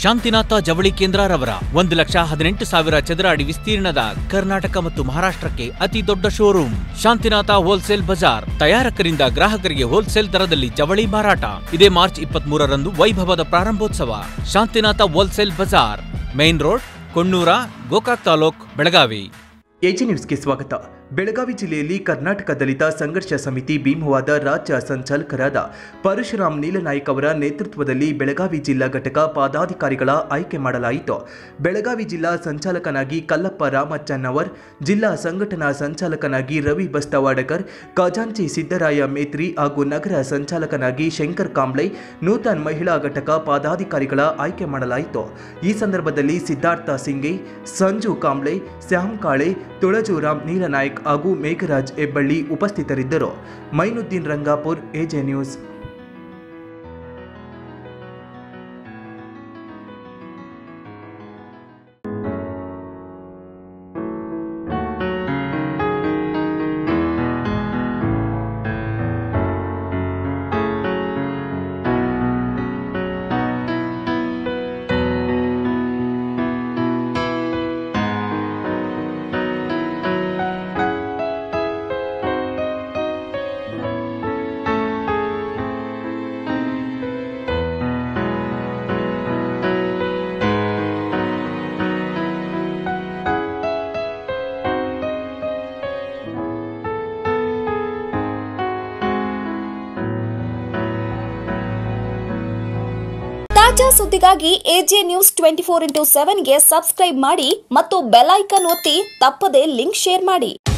ಶಾಂತಿನಾಥ ಜವಳಿ ಕೇಂದ್ರರವರ ಒಂದು ಲಕ್ಷ ಹದಿನೆಂಟು ಸಾವಿರ ಚದರ ಅಡಿ ವಿಸ್ತೀರ್ಣದ ಕರ್ನಾಟಕ ಮತ್ತು ಮಹಾರಾಷ್ಟ್ರಕ್ಕೆ ಅತಿ ದೊಡ್ಡ ಶೋರೂಮ್ ಶಾಂತಿನಾಥ ಹೋಲ್ಸೇಲ್ ಬಜಾರ್ ತಯಾರಕರಿಂದ ಗ್ರಾಹಕರಿಗೆ ಹೋಲ್ಸೇಲ್ ದರದಲ್ಲಿ ಜವಳಿ ಮಾರಾಟ ಇದೇ ಮಾರ್ಚ್ ಇಪ್ಪತ್ತ್ ಮೂರರಂದು ವೈಭವದ ಪ್ರಾರಂಭೋತ್ಸವ ಶಾಂತಿನಾಥ ಹೋಲ್ಸೇಲ್ ಬಜಾರ್ main road Konnur Gokak taluk Belagavi AJ ನ್ಯೂಸ್ಗೆ ಸ್ವಾಗತ ಬೆಳಗಾವಿ ಜಿಲ್ಲೆಯಲ್ಲಿ ಕರ್ನಾಟಕ ದಲಿತ ಸಂಘರ್ಷ ಸಮಿತಿ ಭೀಮವಾದ ರಾಜ್ಯ ಸಂಚಾಲಕರಾದ ಪರಶುರಾಮ್ ನೀಲನಾಯ್ಕ್ ಅವರ ನೇತೃತ್ವದಲ್ಲಿ ಬೆಳಗಾವಿ ಜಿಲ್ಲಾ ಘಟಕ ಪದಾಧಿಕಾರಿಗಳ ಆಯ್ಕೆ ಮಾಡಲಾಯಿತು ಬೆಳಗಾವಿ ಜಿಲ್ಲಾ ಸಂಚಾಲಕನಾಗಿ ಕಲ್ಲಪ್ಪ ರಾಮಚನ್ನವರ್ ಜಿಲ್ಲಾ ಸಂಘಟನಾ ಸಂಚಾಲಕನಾಗಿ ರವಿ ಬಸ್ತವಾಡಕರ್ ಖಜಾಂಚಿ ಸಿದ್ದರಾಯ ಮೇತ್ರಿ ಹಾಗೂ ನಗರ ಸಂಚಾಲಕನಾಗಿ ಶಂಕರ್ ಕಾಂಬ್ಳೆ ನೂತನ್ ಮಹಿಳಾ ಘಟಕ ಪದಾಧಿಕಾರಿಗಳ ಆಯ್ಕೆ ಮಾಡಲಾಯಿತು ಈ ಸಂದರ್ಭದಲ್ಲಿ ಸಿದ್ಧಾರ್ಥ ಸಿಂಗೆ ಸಂಜು ಕಾಂಬ್ಳೆ ಶ್ಯಾಮ್ ಕಾಳೆ ತುಳಜುರಾಮ್ ನೀಲನಾಯ್ಕ್ ಹಾಗೂ ಮೇಘರಾಜ್ ಹೆಬ್ಬಳ್ಳಿ ಉಪಸ್ಥಿತರಿದ್ದರು ಮೈನುದ್ದೀನ್ ರಂಗಾಪುರ್ ಎಜೆ ನ್ಯೂಸ್ ತಾಜಾ ಸುದ್ದಿಗಾಗಿ AJ news twenty four into ಸೆವೆನ್ಗೆ ಸಬ್ಸ್ಕ್ರೈಬ್ ಮಾಡಿ ಮತ್ತು ಬೆಲ್ ಐಕನ್ ಒತ್ತಿ ತಪ್ಪದೇ ಲಿಂಕ್ ಶೇರ್ ಮಾಡಿ